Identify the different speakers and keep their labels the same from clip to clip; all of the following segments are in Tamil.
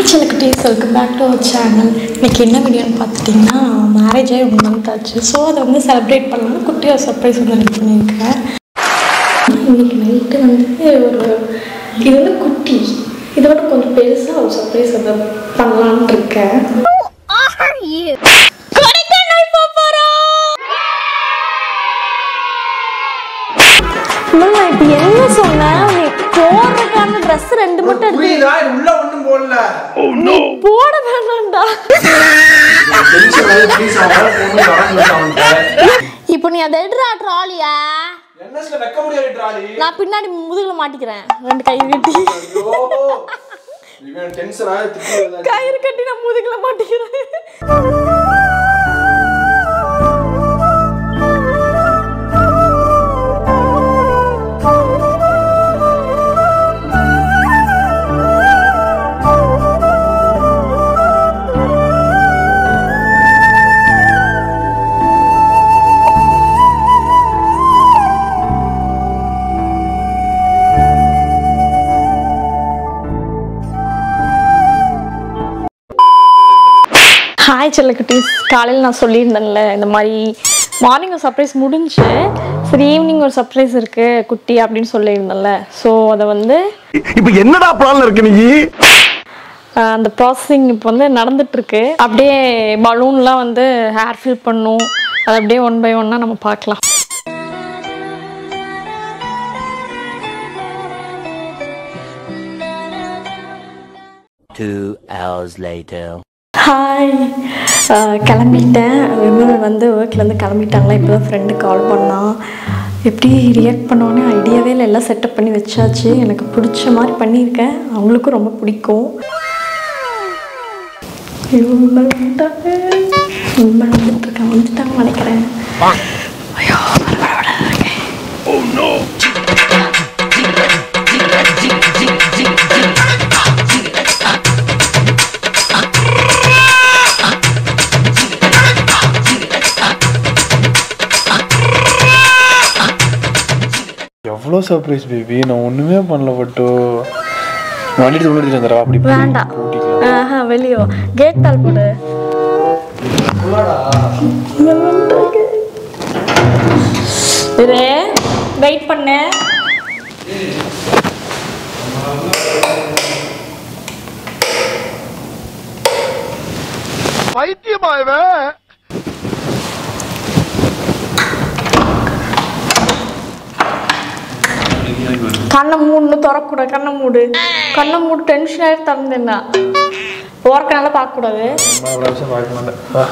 Speaker 1: ஹாய் செல்லக்குட்டீஸ் welcome back to our channel இன்னைக்கு என்ன வீடியோன்னு பார்த்துட்டிங்கன்னா மேரேஜ் ஆகி ஒன் மந்த் ஆச்சு ஸோ அதை வந்து செலிப்ரேட் பண்ணலாம்னு குட்டியாக சர்ப்ரைஸ் வந்து ரெடி பண்ணியிருக்கேன் இன்னைக்கு நைட்டு வந்து ஒரு இது வந்து குட்டி இதோட கொஞ்சம் பெருசாக ஒரு சர்ப்ரைஸ் வந்து பண்ணலான்னு இருக்கேன் நான் இப்போ என்ன சொன்னேன் நீ போடுறதுக்கான ட்ரெஸ் ரெண்டு மட்டும் எடுத்து
Speaker 2: புரியுதா இது உள்ள ஒண்ணும் போடல
Speaker 1: நீ போட வேணாம்டா
Speaker 2: டென்ஷன் ஆகி ப்ளீஸ் அவன் போட்டு வரங்க அவன்கிட்ட
Speaker 1: இப்போ நீ அதை எடுறா ட்ராலியா
Speaker 2: என்எஸ்ல வைக்க முடியாது ட்ராலி
Speaker 1: நான் பின்னாடி முதுகுல மாட்டிக்கிறேன் ரெண்டு கை கட்டி
Speaker 2: ஐயோ இவன் டென்ஷன் ஆகி திட்டு
Speaker 1: கயிறு கட்டி நான் முதுகுல மாட்டிக்கிறேன் ஹாய் செல்லக்குட்டீஸ் காலையில் நான் சொல்லியிருந்தேன்ல இந்த மாதிரி மார்னிங் ஒரு சர்ப்ரைஸ் முடிஞ்சு சரி ஈவினிங் ஒரு சர்ப்ரைஸ் இருக்கு குட்டி அப்படின்னு சொல்லியிருந்தேன்ல ஸோ அதை வந்து
Speaker 3: இப்ப என்னடா பிளான்ல இருக்கு நீ
Speaker 1: ஆஹ், அந்த ப்ராசஸிங் இப்போ வந்து நடந்துட்டு இருக்கு அப்படியே பலூன்லாம் வந்து ஹேர் ஃபில் பண்ணும் அது அப்படியே ஒன் பை ஒன்னாக நம்ம பார்க்கலாம்
Speaker 4: Two hours later.
Speaker 1: ஹாய் கிளம்பிட்டேன் விமல் வந்து ஒர்க்லேருந்து கிளம்பிட்டாங்களா இப்போ தான் ஃப்ரெண்டு கால் பண்ணான் எப்படி ரியாக்ட் பண்ணோன்னே ஐடியாவே இல்லை எல்லாம் செட்டப் பண்ணி வச்சாச்சு எனக்கு பிடிச்ச மாதிரி பண்ணியிருக்கேன் அவங்களுக்கும் ரொம்ப பிடிக்கும் ஐயோ, விமல் வந்துட்டாங்க விமல் வந்துட்டு இருக்காங்க வந்துட்டாங்கன்னு நினைக்கிறேன் ஐயோ வர, வர, வர, இருக்கேன்.
Speaker 2: எவ்வளோ சர்ப்ரைஸ் பேபி நான் ஒண்ணுமே பண்ணல பட்டோ வண்டிட்டு முன்னாடி வந்துடுறா அப்படி
Speaker 1: வேண்டாம் ஆஹா வெளியோ கேட் தாள் போடு இரு வெயிட் பண்ணு
Speaker 3: பைத்தியமா இவன்
Speaker 1: கண்ணை மூடுன்னு திறக்கூடாது கண்ணை மூடு கண்ணை மூடு டென்ஷன் ஆகிட்டு திறந்தேன்னா ஓரக்கனால பார்க்கக்கூடாது
Speaker 2: அவ்வளோ விஷயம் பார்க்க மாட்டேன் வா.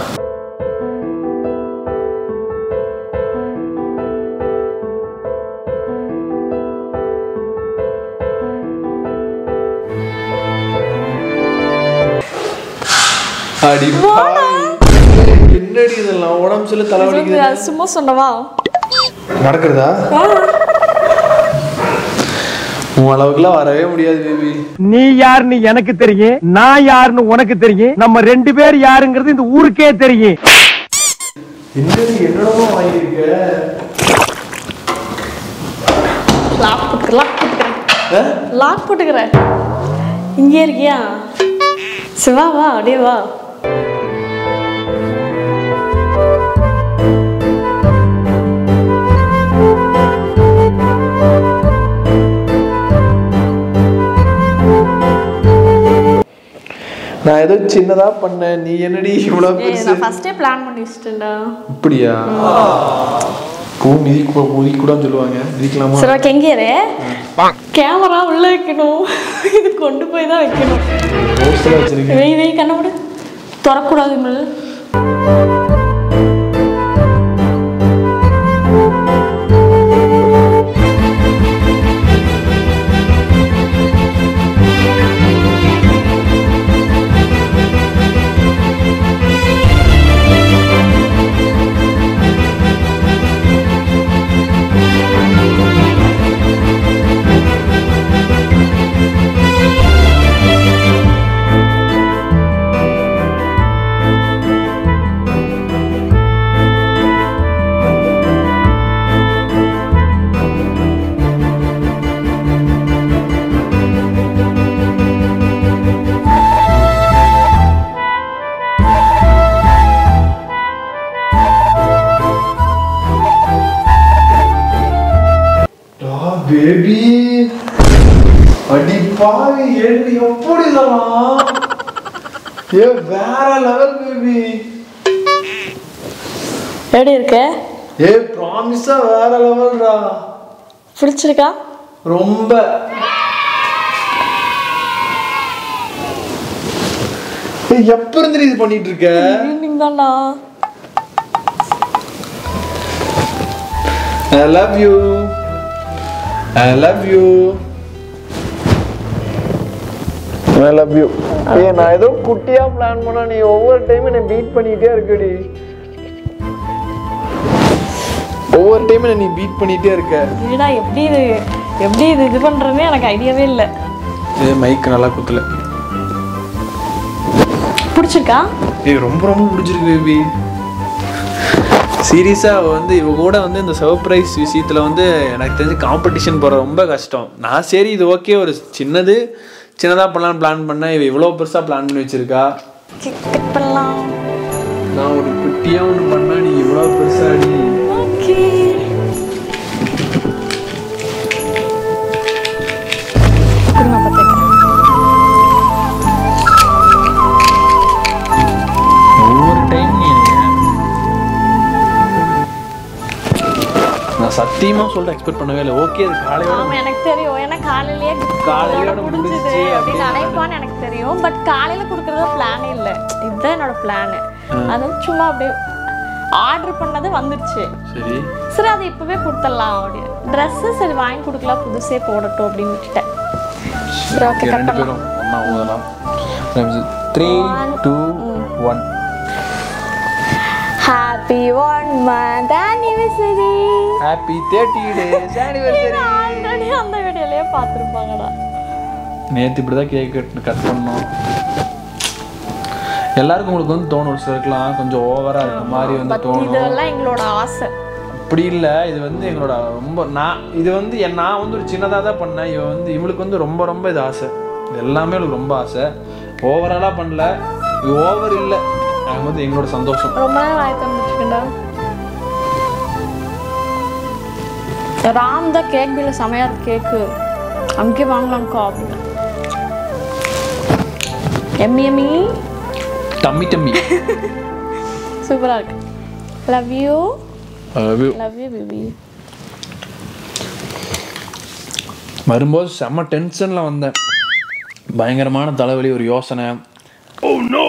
Speaker 2: அடி பாவி. என்னடி இதெல்லாம் உடம்பு சொல்லி தலைவலிக்குது
Speaker 1: அது சும்மா சொன்னவா
Speaker 2: நடக்கிறதா உன் அளவுக்குலாம் வரவே முடியாது பேபி
Speaker 3: நீ யாருன்னு எனக்கு தெரியும் நான் யாருன்னு உனக்கு தெரியும் நம்ம ரெண்டு பேர் யாருங்கிறது இந்த ஊருக்கே தெரியும்
Speaker 2: என்னடி என்னடமோ வாங்கியிருக்க
Speaker 1: லாக் போட்டுக்க லாக் போட்டுக்கிறேன் லாக் போட்டுக்கிறேன் இங்கே இருக்கியா சிவா வா அப்படியே வா
Speaker 2: நான் ஏதோ சின்னதா பண்ணேன் நீ என்னடி இவ்வளவு
Speaker 1: ஏய்
Speaker 2: பெருசு
Speaker 1: நான் ஃபர்ஸ்டே பிளான் பண்ணி வச்சுட்டேன்டா
Speaker 2: இப்படியா பூ மிதி மிதி கூடான்னு சொல்லுவாங்க மிதிக்கலாமா
Speaker 1: சரி ஓகே எங்கே இரு கேமரா உள்ள வைக்கணும் இது கொண்டு போய் தான் வைக்கணும்
Speaker 2: போஸ்டர் வச்சிருக்கேன்
Speaker 1: வெய் வெய் கண்ண விடு திறக்கூடாது மல்
Speaker 2: என்ன எப்படி இதெல்லாம் ஏ வேற லெவல் பேபி
Speaker 1: எப்படி இருக்கு
Speaker 2: ஏ ப்ராமிஸா வேற லெவல்ரா
Speaker 1: பிடிச்சிருக்கா
Speaker 2: ரொம்ப ஏய், எப்ப இருந்து இது பண்ணிட்டு இருக்க
Speaker 1: ஈவினிங் தான்டா
Speaker 2: I love you I love you I love you ஏய் நான் ஏதோ குட்டியா பிளான் பண்ணா நீ ஒவ்வொரு டைம் என்னை பீட் பண்ணிட்டே இருக்கடி ஒவ்வொரு டைம் நீ பீட் பண்ணிட்டே இருக்க
Speaker 1: இதுடா எப்படி இது எப்படி இது இது பண்ணுறதுன்னு எனக்கு ஐடியாவே இல்லை
Speaker 2: ஏ மைக் நல்லா குத்துல
Speaker 1: பிடிச்சிருக்கா
Speaker 2: ஏய் ரொம்ப ரொம்ப பிடிச்சிருக்கு பேபி சீரியஸாக அவள் வந்து இவ கூட வந்து இந்த சர்ப்ரைஸ் விஷயத்தில் வந்து எனக்கு தெரிஞ்சு காம்படிஷன் போகிற ரொம்ப கஷ்டம் நான் சரி இது ஓகே ஒரு சின்னது சின்னதாக பண்ணலான்னு பிளான் பண்ணேன் இவ இவ்வளோ பெருசாக பிளான் பண்ணி வச்சிருக்கா
Speaker 1: கிக் பண்ணலாம்
Speaker 2: நான் ஒரு குட்டியாக ஒன்று பண்ணா நீ இவ்வளோ பெருசாக அடி
Speaker 1: ஓகே கொடுங்க பார்த்துக்கிறேன்
Speaker 2: ஒவ்வொரு டைம் நீ நான் சத்தியமாக சொல்லிட்டு எக்ஸ்பெக்ட் பண்ணவே இல்லை ஓகே அது காலையோட
Speaker 1: ஆமா எனக்கு தெரியும் ஏன்னா காலையிலேயே
Speaker 2: காலையிலோட
Speaker 1: இதோட முடிஞ்சுது
Speaker 2: முடிஞ்சுச்சு
Speaker 1: அப்படின்னு நினைப்பான்னு எனக்கு தெரியும் பட் காலையில கொடுக்கறது பிளானே இல்லை இதுதான் என்னோட பிளான் அது வந்து சும்மா அப்படியே ஆர்டர் பண்ணது வந்துருச்சு
Speaker 2: சரி
Speaker 1: சரி அது இப்பவே கொடுத்துடலாம் அப்படின்னு ட்ரெஸ்ஸு சரி வாங்கி கொடுக்கலாம் புதுசே போடட்டும் அப்படின்னு விட்டுட்டேன் சரி ஓகே
Speaker 2: Okay,
Speaker 1: கட்
Speaker 2: ரெண்டு
Speaker 1: பண்ணலாம்
Speaker 2: பேரும் ஒன்றா ஊதலாம் three two one
Speaker 1: happy one month anniversary
Speaker 2: happy thirty days anniversary
Speaker 1: already அந்த வீடியோலயே பார்த்துருப்பாங்கடா
Speaker 2: நேற்று இப்படி தான் கேக் கட் கட் பண்ணோம் எல்லாருக்கும் உங்களுக்கு வந்து தோணும் ஒரு சிலருக்குலாம் கொஞ்சம் ஓவராக இருக்க மாதிரி வந்து
Speaker 1: பட்
Speaker 2: தோணும்
Speaker 1: இதெல்லாம் எங்களோட ஆசை
Speaker 2: அப்படி இல்லை இது வந்து எங்களோட ரொம்ப நான் இது வந்து என் நான் வந்து ஒரு சின்னதாக தான் பண்ணேன் இவ வந்து இவளுக்கு வந்து ரொம்ப ரொம்ப இது ஆசை இது எல்லாமே இவளுக்கு ரொம்ப ஆசை ஓவராலாக பண்ணல இது ஓவர் இல்லை அது வந்து எங்களோட சந்தோஷம்
Speaker 1: ரொம்ப நேரம் வாய் தந்துட்டுருக்கேன்டா ராம் தான் கேக் பில்ல செமையா இருக்கு கேக்கு அங்கே வாங்கலாம்க்கா அப்படின்னு எம்மி எம்மி
Speaker 2: டம்மி டம்மி
Speaker 1: சூப்பரா இருக்கு லவ் யூ
Speaker 2: அது
Speaker 1: லவ் யூ பேபி
Speaker 2: வரும்போது செம்ம டென்ஷனில் வந்தேன் பயங்கரமான தலைவலி ஒரு யோசனை ஓ நோ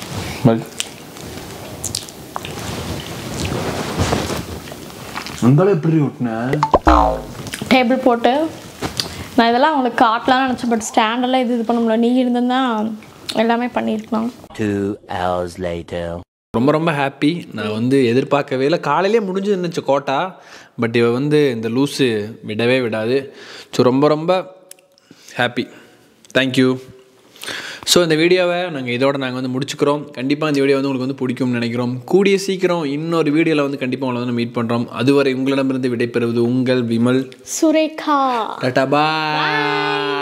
Speaker 2: அந்தாலும் எப்படி விட்டுனேன்
Speaker 1: டேபிள் போட்டு நான் இதெல்லாம் உங்களுக்கு காட்டலாம்னு நினச்சேன் பட் ஸ்டாண்டெல்லாம் இது இது பண்ண முடியல நீ இருந்திருந்தா எல்லாமே பண்ணியிருக்கலாம்
Speaker 4: Two hours later.
Speaker 2: ரொம்ப ரொம்ப ஹாப்பி நான் வந்து எதிர்பார்க்கவே இல்லை காலையிலே முடிஞ்சு நினச்ச கோட்டா பட் இவ வந்து இந்த லூஸு விடவே விடாது ஸோ ரொம்ப ரொம்ப ஹாப்பி தேங்க்யூ ஸோ இந்த வீடியோவை நாங்கள் இதோட நாங்கள் வந்து முடிச்சுக்கிறோம் கண்டிப்பாக இந்த வீடியோ வந்து உங்களுக்கு வந்து பிடிக்கும்னு நினைக்கிறோம் கூடிய சீக்கிரம் இன்னொரு வீடியோவில் வந்து கண்டிப்பாக உங்களை வந்து மீட் பண்ணுறோம் அதுவரை உங்களிடமிருந்து விடைபெறுவது உங்கள் விமல்
Speaker 1: சுரேகா
Speaker 2: டாட்டா பாய்